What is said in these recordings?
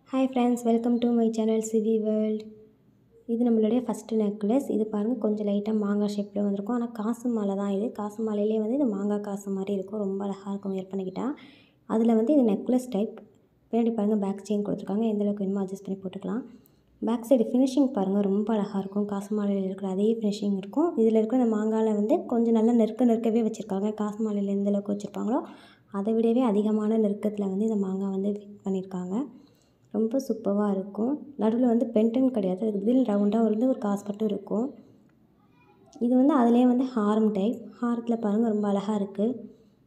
hi friends welcome to my channel சிவி world இது நம்மளுடைய ஃபஸ்ட்டு நெக்லஸ் இது பாருங்கள் கொஞ்சம் லைட்டாக மாங்காய் ஷேப்பில் வந்திருக்கும் ஆனால் காசு மாலை தான் இது காசு மாலையிலே வந்து இது மாங்காய் காசு மாதிரி இருக்கும் ரொம்ப அழகாக இருக்கும் வியர் பண்ணிக்கிட்டால் அதில் வந்து இது நெக்லஸ் டைப் பின்னாடி பாருங்கள் பேக் செயின் கொடுத்துருக்காங்க எந்த அளவுக்கு வேணுமோ அட்ஜஸ்ட் பண்ணி போட்டுக்கலாம் பேக் சைடு ஃபினிஷிங் பாருங்கள் ரொம்ப அழகாக இருக்கும் காசு மாலையில் இருக்கிற அதே ஃபினிஷிங் இருக்கும் இதில் இருக்கிற இந்த மாங்காயில் வந்து கொஞ்சம் நல்லா நெருக்க நெருக்கவே வச்சுருக்காங்க காசு மாலையில் எந்த அளவுக்கு வச்சுருப்பாங்களோ அதை விடவே அதிகமான நெருக்கத்தில் வந்து இந்த மாங்காய் வந்து ஃபிட் பண்ணியிருக்காங்க ரொம்ப சூப்பராக இருக்கும் நடுவில் வந்து பென்டன் கிடையாது அதுக்கு பதில் ரவுண்டாக வந்து ஒரு காசு மட்டும் இருக்கும் இது வந்து அதுலேயே வந்து ஹாரம் டைப் ஹாரத்தில் பாருங்கள் ரொம்ப அழகாக இருக்குது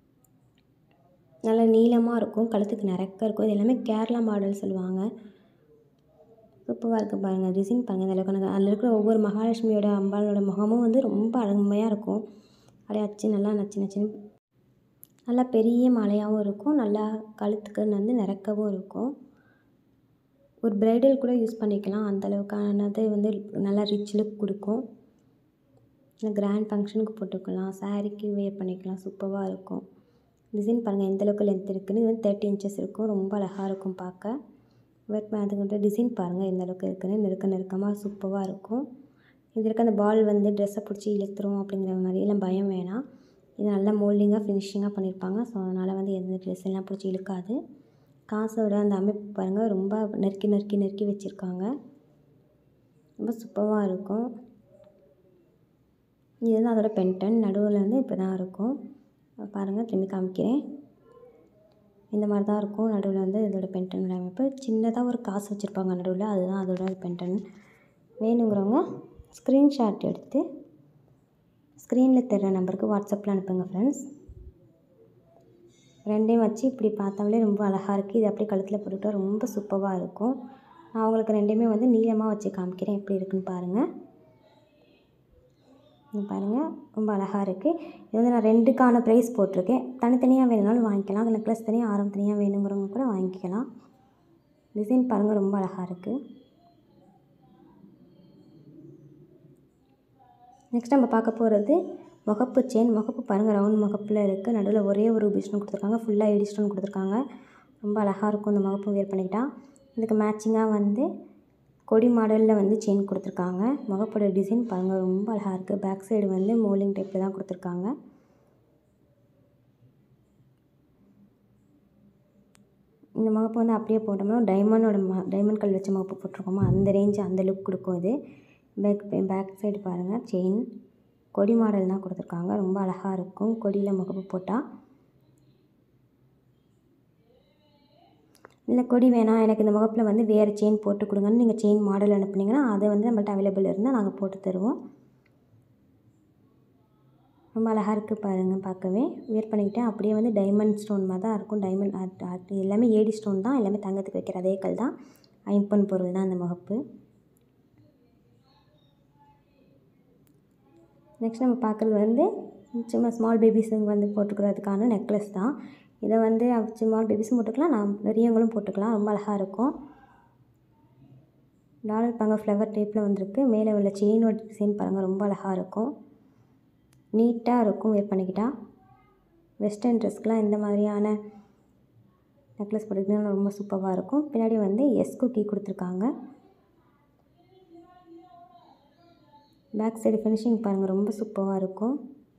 நல்லா நீளமாக இருக்கும் கழுத்துக்கு நிறக்க இருக்கும் இது எல்லாமே கேரளா மாடல் சொல்லுவாங்க சூப்பராக இருக்குது பாருங்கள் டிசைன் பாருங்கள் இந்த அளவுக்கு எனக்கு அதில் இருக்கிற ஒவ்வொரு மகாலட்சுமியோட அம்பாளோட முகமும் வந்து ரொம்ப அழமையாக இருக்கும் அப்படியே அச்சு நல்லா நச்சு நச்சுன்னு நல்லா பெரிய மாலையாகவும் இருக்கும் நல்லா கழுத்துக்கு வந்து நிறக்கவும் இருக்கும் ஒரு ப்ரைடல் கூட யூஸ் பண்ணிக்கலாம் அந்த அளவுக்கானது வந்து நல்லா ரிச் லுக் கொடுக்கும் இல்லை கிராண்ட் ஃபங்க்ஷனுக்கு போட்டுக்கலாம் சாரீக்கு வேர் பண்ணிக்கலாம் சூப்பராக இருக்கும் டிசைன் பாருங்கள் எந்த அளவுக்கு லென்த் இருக்குன்னு இது வந்து தேர்ட்டி இன்ச்சஸ் இருக்கும் ரொம்ப அழகாக இருக்கும் பார்க்க வேர் அதுக்கிட்ட டிசைன் பாருங்கள் எந்த அளவுக்கு இருக்குன்னு நெருக்க நெருக்கமாக சூப்பராக இருக்கும் இது இருக்க அந்த பால் வந்து ட்ரெஸ்ஸை பிடிச்சி இழுத்துரும் அப்படிங்கிற மாதிரி எல்லாம் பயம் வேணாம் இது நல்லா மோல்டிங்காக ஃபினிஷிங்காக பண்ணியிருப்பாங்க ஸோ அதனால் வந்து எந்த ட்ரெஸ் எல்லாம் பிடிச்சி இழுக்காது காசோட அந்த அமைப்பு பாருங்கள் ரொம்ப நெருக்கி நெருக்கி நெருக்கி வச்சுருக்காங்க ரொம்ப சூப்பராக இருக்கும் இது வந்து அதோட பென்டன் நடுவில் வந்து இப்படி தான் இருக்கும் பாருங்கள் திரும்பி காமிக்கிறேன் இந்த மாதிரி தான் இருக்கும் நடுவில் வந்து இதோட பென்டனோட அமைப்பு சின்னதாக ஒரு காசு வச்சுருப்பாங்க நடுவில் அதுதான் அதோட பென்டன் வேணுங்கிறவங்க ஸ்க்ரீன்ஷாட் எடுத்து ஸ்க்ரீனில் தெரிகிற நம்பருக்கு வாட்ஸ்அப்பில் அனுப்புங்க ஃப்ரெண்ட்ஸ் ரெண்டையும் வச்சு இப்படி பார்த்தாலே ரொம்ப அழகாக இருக்குது இது அப்படியே கழுத்தில் போட்டுக்கிட்டால் ரொம்ப சூப்பராக இருக்கும் நான் உங்களுக்கு ரெண்டையுமே வந்து நீளமாக வச்சு காமிக்கிறேன் எப்படி இருக்குன்னு பாருங்கள் இது பாருங்கள் ரொம்ப அழகாக இருக்குது இது வந்து நான் ரெண்டுக்கான ப்ரைஸ் போட்டிருக்கேன் தனித்தனியாக வேணுனாலும் வாங்கிக்கலாம் அந்த நெக்லஸ் தனியாக ஆரம் தனியாக வேணுங்கிறவங்க கூட வாங்கிக்கலாம் டிசைன் பாருங்கள் ரொம்ப அழகாக இருக்குது நெக்ஸ்ட் நம்ம பார்க்க போகிறது முகப்பு செயின் முகப்பு பாருங்கள் ரவுண்ட் முகப்பில் இருக்குது நடுவில் ஒரே ஒரு ரூபி ஸ்டோன் கொடுத்துருக்காங்க ஃபுல்லாக எடி ஸ்டோன் கொடுத்துருக்காங்க ரொம்ப அழகாக இருக்கும் இந்த முகப்பு வேர் பண்ணிக்கிட்டால் இதுக்கு மேட்சிங்காக வந்து கொடி மாடலில் வந்து செயின் கொடுத்துருக்காங்க முகப்போட டிசைன் பாருங்கள் ரொம்ப அழகாக இருக்குது பேக் சைடு வந்து மோலிங் டைப்பில் தான் கொடுத்துருக்காங்க இந்த முகப்பு வந்து அப்படியே போட்டோம்னா டைமண்டோட ம டைமண்ட் கல் வச்ச முகப்பு போட்டிருக்கோமோ அந்த ரேஞ்சு அந்த லுக் கொடுக்கும் இது பேக் பேக் சைடு பாருங்கள் செயின் கொடி மாடல் தான் கொடுத்துருக்காங்க ரொம்ப அழகாக இருக்கும் கொடியில் முகப்பு போட்டால் இல்லை கொடி வேணாம் எனக்கு இந்த முகப்பில் வந்து வேறு செயின் போட்டு கொடுங்கன்னு நீங்கள் செயின் மாடல் அனுப்புனீங்கன்னா அதை வந்து நம்மள்ட்ட அவைலபிள் இருந்தால் நாங்கள் போட்டு தருவோம் ரொம்ப அழகாக இருக்குது பாருங்கள் பார்க்கவே வேர் பண்ணிக்கிட்டேன் அப்படியே வந்து டைமண்ட் ஸ்டோன் மாதிரி தான் இருக்கும் டைமண்ட் அது எல்லாமே ஏடி ஸ்டோன் தான் எல்லாமே தங்கத்துக்கு வைக்கிற அதே கல் தான் ஐம்பொன் பொருள் தான் அந்த முகப்பு நெக்ஸ்ட் நம்ம பார்க்குறது வந்து சும்மா ஸ்மால் பேபிஸுங்க வந்து போட்டுக்கிறதுக்கான நெக்லஸ் தான் இதை வந்து ஸ்மால் பேபிஸும் போட்டுக்கலாம் நான் பெரியவங்களும் போட்டுக்கலாம் ரொம்ப அழகாக இருக்கும் டாலர் பாருங்க ஃப்ளவர் டைப்பில் வந்திருக்கு மேலே உள்ள செயினோட டிசைன் பாருங்கள் ரொம்ப அழகாக இருக்கும் நீட்டாக இருக்கும் வேர் பண்ணிக்கிட்டால் வெஸ்டர்ன் ட்ரெஸ்க்கெலாம் இந்த மாதிரியான நெக்லஸ் போட்டுக்கிட்டா ரொம்ப சூப்பராக இருக்கும் பின்னாடி வந்து எஸ் குக்கி கொடுத்துருக்காங்க பேக் சைடு ஃபினிஷிங் பாருங்கள் ரொம்ப சூப்பராக இருக்கும்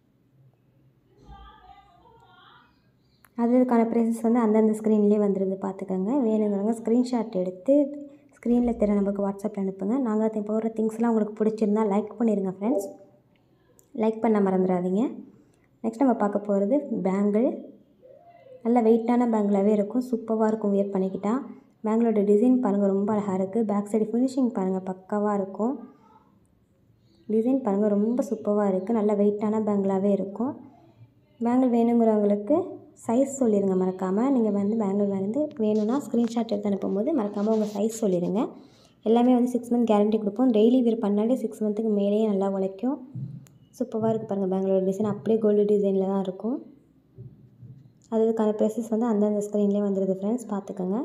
அதுக்கான ப்ரைஸஸ் வந்து அந்தந்த ஸ்க்ரீன்லேயே வந்துடுது பார்த்துக்கோங்க வேணுங்கிறவங்க ஸ்க்ரீன்ஷாட் எடுத்து ஸ்க்ரீனில் தெரிய நமக்கு வாட்ஸ்அப்பில் அனுப்புங்க நாங்கள் போடுற திங்ஸ்லாம் உங்களுக்கு பிடிச்சிருந்தா லைக் பண்ணிடுங்க ஃப்ரெண்ட்ஸ் லைக் பண்ண மறந்துடாதீங்க நெக்ஸ்ட் நம்ம பார்க்க போகிறது பேங்கிள் நல்ல வெயிட்டான பேங்கிளாகவே இருக்கும் சூப்பராக இருக்கும் வியர் பண்ணிக்கிட்டால் பேங்கிளோட டிசைன் பாருங்கள் ரொம்ப அழகாக இருக்குது பேக் சைடு ஃபினிஷிங் பாருங்கள் பக்காவாக இருக்கும் டிசைன் பாருங்கள் ரொம்ப சூப்பராக இருக்குது நல்ல வெயிட்டான பேங்கிளாகவே இருக்கும் பேங்கிள் வேணுங்கிறவங்களுக்கு சைஸ் சொல்லிடுங்க மறக்காமல் நீங்கள் வந்து பேங்கிள் வந்து வேணும்னா ஸ்க்ரீன்ஷாட் எடுத்து அனுப்பும்போது மறக்காமல் உங்கள் சைஸ் சொல்லிடுங்க எல்லாமே வந்து சிக்ஸ் மந்த் கேரண்டி கொடுப்போம் டெய்லி வேர் பண்ணாலே சிக்ஸ் மந்த்துக்கு மேலேயே நல்லா உழைக்கும் சூப்பராக இருக்குது பாருங்கள் பேங்கிளோட டிசைன் அப்படியே கோல்டு டிசைனில் தான் இருக்கும் அதுக்கான ப்ரைஸஸ் வந்து அந்தந்த ஸ்க்ரீன்லேயே வந்துடுது ஃப்ரெண்ட்ஸ் பார்த்துக்கோங்க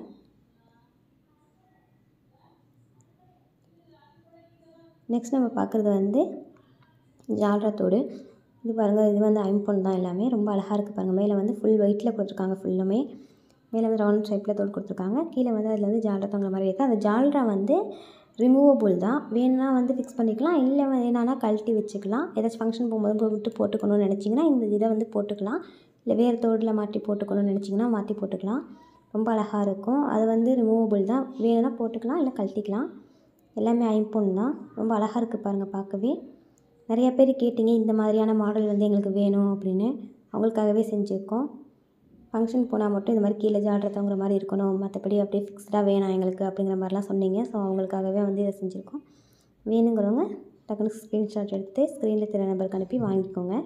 நெக்ஸ்ட் நம்ம பார்க்குறது வந்து ஜால்ராத்தோடு இது பாருங்கள் இது வந்து ஐம்பொன் தான் எல்லாமே ரொம்ப அழகாக இருக்குது பாருங்கள் மேலே வந்து ஃபுல் ஒயிட்டில் கொடுத்துருக்காங்க ஃபுல்லுமே மேலே வந்து ரவுண்ட் ஷேப்பில் தோடு கொடுத்துருக்காங்க கீழே வந்து அதில் வந்து ஜால்ரா தொங்குற மாதிரி இருக்குது அந்த ஜால்ரா வந்து ரிமூவபுள் தான் வேணும்னா வந்து ஃபிக்ஸ் பண்ணிக்கலாம் இல்லை வேணான்னா கழட்டி வச்சுக்கலாம் ஏதாச்சும் ஃபங்க்ஷன் போகும்போது போட்டு போட்டுக்கணும்னு நினச்சிங்கன்னா இந்த இதை வந்து போட்டுக்கலாம் இல்லை வேறு தோடில் மாட்டி போட்டுக்கணும்னு நினச்சிங்கன்னா மாற்றி போட்டுக்கலாம் ரொம்ப அழகாக இருக்கும் அது வந்து ரிமூவபுள் தான் வேணும்னா போட்டுக்கலாம் இல்லை கழட்டிக்கலாம் எல்லாமே ஐம்பொன் தான் ரொம்ப அழகாக இருக்குது பாருங்கள் பார்க்கவே நிறைய பேர் கேட்டிங்க இந்த மாதிரியான மாடல் வந்து எங்களுக்கு வேணும் அப்படின்னு அவங்களுக்காகவே செஞ்சுருக்கோம் ஃபங்க்ஷன் போனால் மட்டும் இந்த மாதிரி கீழே ஜால்ரா தொங்குற மாதிரி இருக்கணும் மற்றபடி அப்படியே ஃபிக்ஸ்டாக வேணாம் எங்களுக்கு அப்படிங்கிற மாதிரிலாம் சொன்னீங்க ஸோ அவங்களுக்காகவே வந்து இதை செஞ்சுருக்கோம் வேணுங்கிறவங்க டக்குனு ஸ்க்ரீன்ஷாட் எடுத்து ஸ்க்ரீனில் தெரிய நம்பருக்கு அனுப்பி வாங்கிக்கோங்க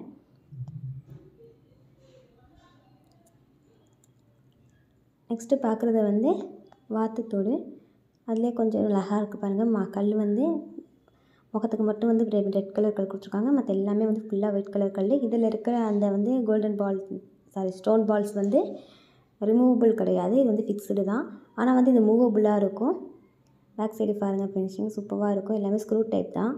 நெக்ஸ்ட்டு பார்க்குறது வந்து வாத்துத்தோடு அதிலே கொஞ்சம் அழகாக இருக்குது பாருங்கள் மா கல் வந்து முகத்துக்கு மட்டும் வந்து ரெட் ரெட் கலர் கல் கொடுத்துருக்காங்க மற்ற எல்லாமே வந்து ஃபுல்லாக ஒயிட் கலர் கல் இதில் இருக்கிற அந்த வந்து golden ball sorry stone balls வந்து ரிமூவபிள் கிடையாது இது வந்து ஃபிக்ஸ்டு தான் ஆனால் வந்து இது மூவபுளாக இருக்கும் பேக் சைடு பாருங்கள் ஃபினிஷிங் சூப்பராக இருக்கும் எல்லாமே ஸ்க்ரூ டைப் தான்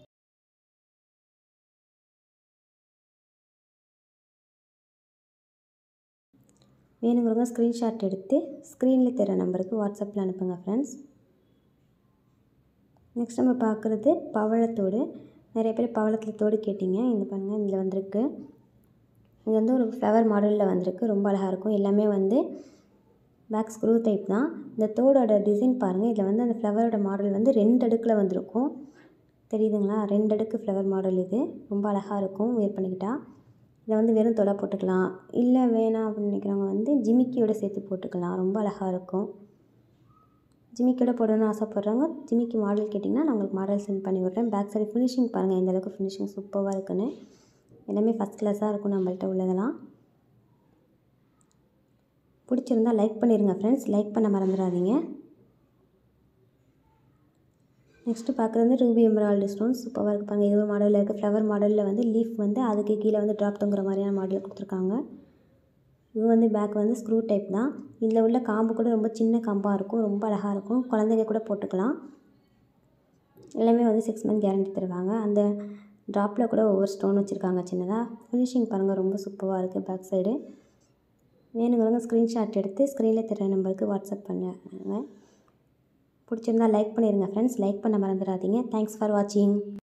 வேணுங்கிறவங்க ஸ்க்ரீன்ஷாட் எடுத்து ஸ்க்ரீனில் தெரிய நம்பருக்கு வாட்ஸ்அப்பில் அனுப்புங்க ஃப்ரெண்ட்ஸ் நெக்ஸ்ட் நம்ம பார்க்குறது பவழத்தோடு நிறைய பேர் பவளத்தில் தோடு கேட்டிங்க இந்த பாருங்கள் இதில் வந்திருக்கு இது வந்து ஒரு ஃப்ளவர் மாடலில் வந்திருக்கு ரொம்ப அழகாக இருக்கும் எல்லாமே வந்து பேக் ஸ்க்ரூ டைப் தான் இந்த தோடோட டிசைன் பாருங்கள் இதில் வந்து அந்த ஃப்ளவரோட மாடல் வந்து ரெண்டு அடுக்கில் வந்திருக்கும் தெரியுதுங்களா ரெண்டு அடுக்கு ஃப்ளவர் மாடல் இது ரொம்ப அழகாக இருக்கும் வேர் பண்ணிக்கிட்டால் இதை வந்து வெறும் தொலை போட்டுக்கலாம் இல்லை வேணாம் அப்படின்னு நினைக்கிறவங்க வந்து ஜிமிக்கியோட சேர்த்து போட்டுக்கலாம் ரொம்ப அழகாக இருக்கும் ஜிமிக்கியோட போடணும்னு ஆசைப்பட்றவங்க ஜிமிக்கி மாடல் கேட்டிங்கன்னா நான் உங்களுக்கு மாடல் சென்ட் பண்ணி விட்றேன் பேக் சைடு ஃபினிஷிங் பாருங்கள் எந்த அளவுக்கு ஃபினிஷிங் சூப்பராக இருக்குன்னு எல்லாமே ஃபஸ்ட் கிளாஸாக இருக்கும் நம்மள்ட்ட உள்ளதெல்லாம் பிடிச்சிருந்தா லைக் பண்ணிடுங்க ஃப்ரெண்ட்ஸ் லைக் பண்ண மறந்துடாதீங்க நெக்ஸ்ட்டு பார்க்குறது வந்து ரூபி எம்ராய்டு ஸ்டோன் சூப்பராக இருக்கு பாருங்கள் இது ஒரு மாடலில் இருக்குது ஃப்ளவர் மாடலில் வந்து லீஃப் வந்து அதுக்கு கீழே வந்து ட்ராப் தொங்குற மாதிரியான மாடல் கொடுத்துருக்காங்க இது வந்து பேக் வந்து ஸ்க்ரூ டைப் தான் இதில் உள்ள காம்பு கூட ரொம்ப சின்ன காம்பாக இருக்கும் ரொம்ப அழகாக இருக்கும் குழந்தைங்க கூட போட்டுக்கலாம் எல்லாமே வந்து சிக்ஸ் மந்த் கேரண்டி தருவாங்க அந்த ட்ராப்பில் கூட ஒவ்வொரு ஸ்டோன் வச்சுருக்காங்க சின்னதாக ஃபினிஷிங் பாருங்கள் ரொம்ப சூப்பராக இருக்குது பேக் சைடு வேணுங்கிறவங்க ஸ்க்ரீன்ஷாட் எடுத்து ஸ்க்ரீனில் தெரிய நம்பருக்கு வாட்ஸ்அப் பண்ணுங்க பிடிச்சிருந்தா லைக் பண்ணிடுங்க ஃப்ரெண்ட்ஸ் லைக் பண்ண மறந்துடாதீங்க தேங்க்ஸ் ஃபார் வாட்சிங்